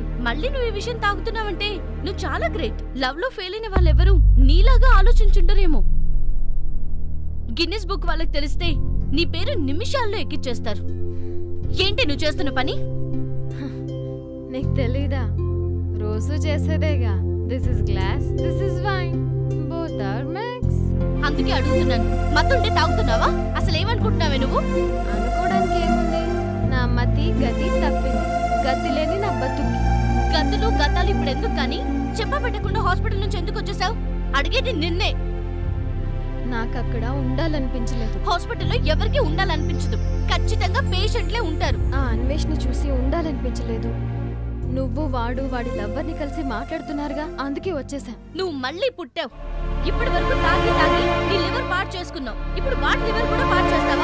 మళ్ళీ నువ్వు ఈ విషయం తాగుతున్నావంటే నువ్వు చాలా గ్రేట్ లవ్ లో ఫెయిల్ అయిన వాళ్ళెవరూ నీలాగా ఆలోచించుండరేమో గిన్నిస్ బుక్ వాళ్ళకి తెలిస్తే నీ పేరు నిమిషాల్లో ఎక్కిచ్చేస్తారు ఏంటి నువ్వు చేస్తున్న పని నీకు తెలీదా రోజు చేసేదేగా this is glass this is wine both are mix అందుకే అడుగుతున్నాను మత్తుంటే తాగుతున్నావా అసలు ఏమనుకుంటున్నావే నువ్వు అనుకోవడానికి ఏముంది నా మతి గతి తప్పింది గతి లేని నా బతుకి గతులు గతాలు ఇప్పుడు ఎందుకు కానీ చెప్ప పెట్టకుండా హాస్పిటల్ నుంచి ఎందుకు వచ్చేసావు అడిగేది నిన్నే నాకు అక్కడ ఉండాలనిపించలేదు హాస్పిటల్లో ఎవరికి ఉండాలనిపించదు ఖచ్చితంగా పేషెంట్లే ఉంటారు ఆ అన్వేష్ని చూసి ఉండాలనిపించలేదు నువ్వు వాడు వాడి లవ్వర్ని కలిసి మాట్లాడుతున్నారుగా అందుకే వచ్చేసా నువ్వు మళ్ళీ పుట్టావు ఇప్పటి వరకు తాగి తాగి నీ లివర్ పాడు చేసుకున్నావు ఇప్పుడు వాడి లివర్ కూడా పాడు చేస్తావా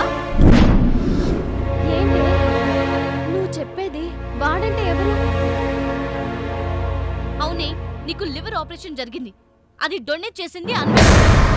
ఏంటి నువ్వు చెప్పేది వాడంటే ఎవరు అవునే నీకు లివర్ ఆపరేషన్ జరిగింది అది డొనేట్ చేసింది అన్వేష్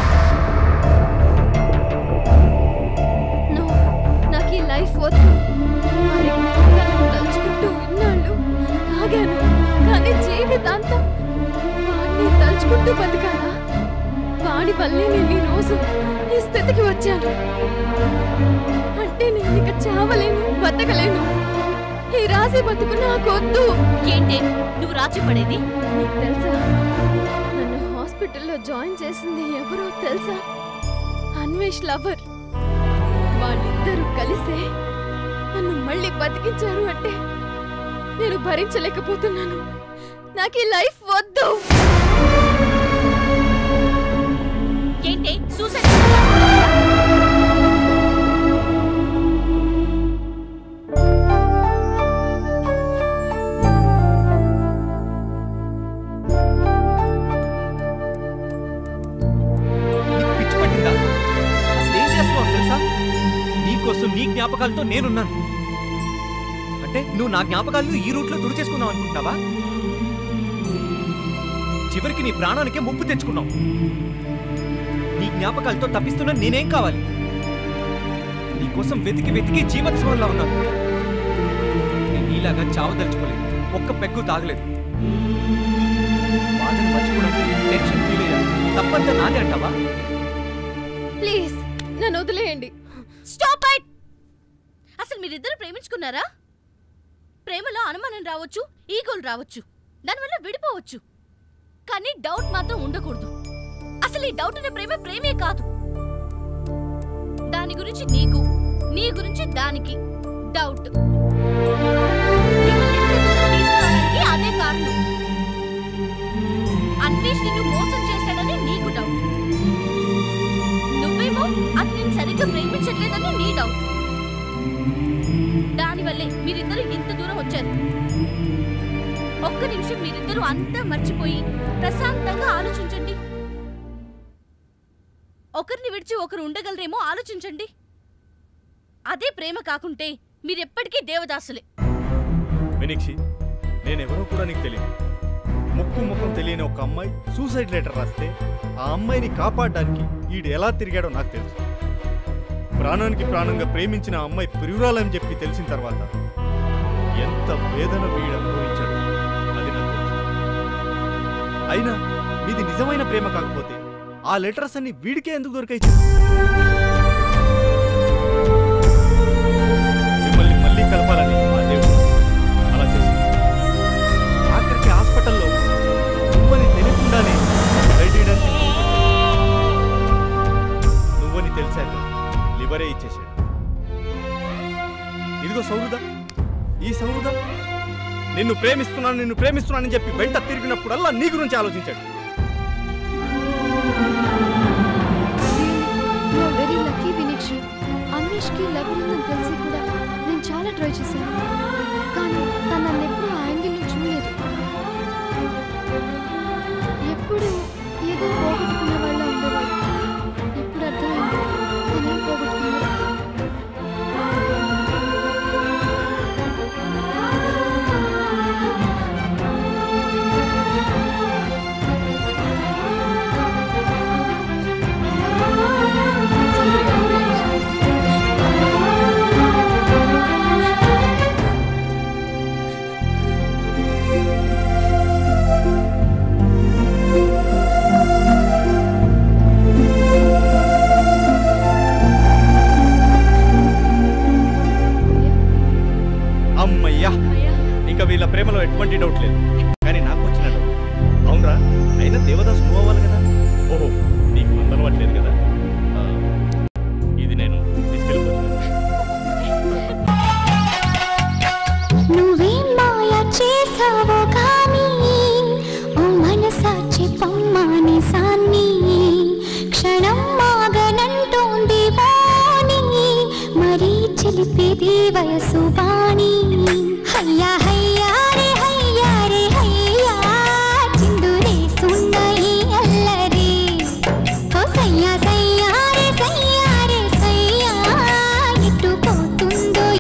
నో నాకు ఈ లైఫ్ వద్దు వాడికి జ్ఞాపకాలను తలుచుకుంటూ ఇన్నాళ్ళు తాగాను కానీ జీవితాంతం వాడిని తలుచుకుంటూ బతకాలా వాడి వల్లే నేను ఈ రోజు ఈ స్థితికి వచ్చాను అంటే నేను ఇక చావలేను బతకలేను ఈ రాసి బతుకు నాకొద్దు ఏంటే నువ్వు రాజీ పడేది నీకు తెలుసా నన్ను హాస్పిటల్లో జాయిన్ చేసింది ఎవరో తెలుసా అన్వేష్ లవర్ వాళ్ళిద్దరూ కలిసే నన్ను మళ్ళీ బతికించారు అంటే నేను భరించలేకపోతున్నాను నాకు ఈ లైఫ్ వద్దు ఏంటే సూసైడ్ నీకు పిచ్చి పట్టిందా అసలు ఏం చేస్తున్నావు తెలుసా నీకోసం నీ జ్ఞాపకాలతో నేనున్నాను అంటే నువ్వు నా జ్ఞాపకాలను ఈ రూట్లో తుడిచేసుకుందాం అనుకుంటున్నావా చివరికి నీ ప్రాణానికే ముప్పు తెచ్చుకున్నావు నీ జ్ఞాపకాలతో తప్పిస్తున్నా నేనేం కావాలి నీకోసం వెతికి వెతికి జీవోత్సవంలో ఉన్నాను నేను నీలాగా చావదలుచుకోలేదు ఒక్క పెగ్గు తాగలేదు బాధను మర్చిపోవడానికి టెన్షన్ ఫీల్ అయ్యాను తప్పంతా నాదే అంటావా ప్లీజ్ నన్ను వదిలేయండి స్టాప్ ఇట్ అసలు మీరిద్దరు ప్రేమించుకున్నారా ప్రేమలో అనుమానం రావచ్చు ఈగోలు రావచ్చు దానివల్ల విడిపోవచ్చు కానీ డౌట్ మాత్రం ఉండకూడదు అసలు ఈ డౌట్ అనే ప్రేమ ప్రేమే కాదు దాని గురించి నీకు నీ గురించి దానికి డౌట్ మిమ్మల్ని ఇంత దూరం తీసుకురావడానికి అదే కారణం అన్వేష్ నిన్ను మోసం చేశాడని నీకు డౌట్ నువ్వేమో అది నేను సరిగ్గా ప్రేమించట్లేదని నీ డౌట్ దానివల్లే మీరిద్దరు ఇంత దూరం వచ్చారు ఒక్క నిమిషం మీరిద్దరూ అంతా మర్చిపోయి ప్రశాంతంగా ఆలోచించండి ఒకరిని విడిచి ఒకరు ఉండగలరేమో ఆలోచించండి అదే ప్రేమ కాకుంటే మీరెప్పటికీ దేవదాసులే మీనాక్షి నేనెవరో కూడా నీకు తెలియదు ముక్కు ముఖం తెలియని ఒక అమ్మాయి సూసైడ్ లెటర్ రాస్తే ఆ అమ్మాయిని కాపాడడానికి ఈడు ఎలా తిరిగాడో నాకు తెలుసు ప్రాణానికి ప్రాణంగా ప్రేమించిన ఆ అమ్మాయి ప్రియురాలని చెప్పి తెలిసిన తర్వాత ఎంత వేదన వీడు అనుభవించాడు అది నాకు తెలుసు అయినా మీది నిజమైన ప్రేమ కాకపోతే ఆ లెటర్స్ అన్ని వీడికే ఎందుకు దొరికాయి చెప్పు? మిమ్మల్ని మళ్ళీ కలపాలని ఆ దేవుడు అలా చేసింది ఆఖరికి హాస్పిటల్లో నువ్వని తెలియకుండానే బ్లడ్ ఇవ్వడానికి నువ్వని తెలిసాక లివరే ఇచ్చేసాడు ఇదిగో సౌహృద ఈ సౌహృద నిన్ను ప్రేమిస్తున్నాను నిన్ను ప్రేమిస్తున్నానని చెప్పి వెంట తిరిగినప్పుడల్లా నీ గురించి ఆలోచించాడు వెరీ లక్కీ వినీక్షి అన్వేష్కి లవ్ ఉందని తెలిసి కూడా నేను చాలా ట్రై చేశాను కానీ తను నన్ను ఎప్పుడూ ఆ యాంగిల్లో చూడలేదు ఎప్పుడు ఏదో పోగొట్టుకున్న వాళ్ళ ఉండేవాడు ఇప్పుడు అర్థమైంది తనేం పోగొట్టుకున్నాడు తెలియట్లేదు కానీ నాకు వచ్చిన డౌట్ అవునరా అయినా దేవదాస్ నువ్వు అవ్వాలి కదా ఓహో నీకు మందు అలవాట్లేదు కదా ఆ, ఇది నేను తీసుకెళ్ళిపోతున్నాను నువ్వేం మాయ చేసావో కానీ ఓ మనసాచి పమ్మాని సాన్ని క్షణం మాగనంటోంది వాణి మరీ చిలిపేది వయసు బా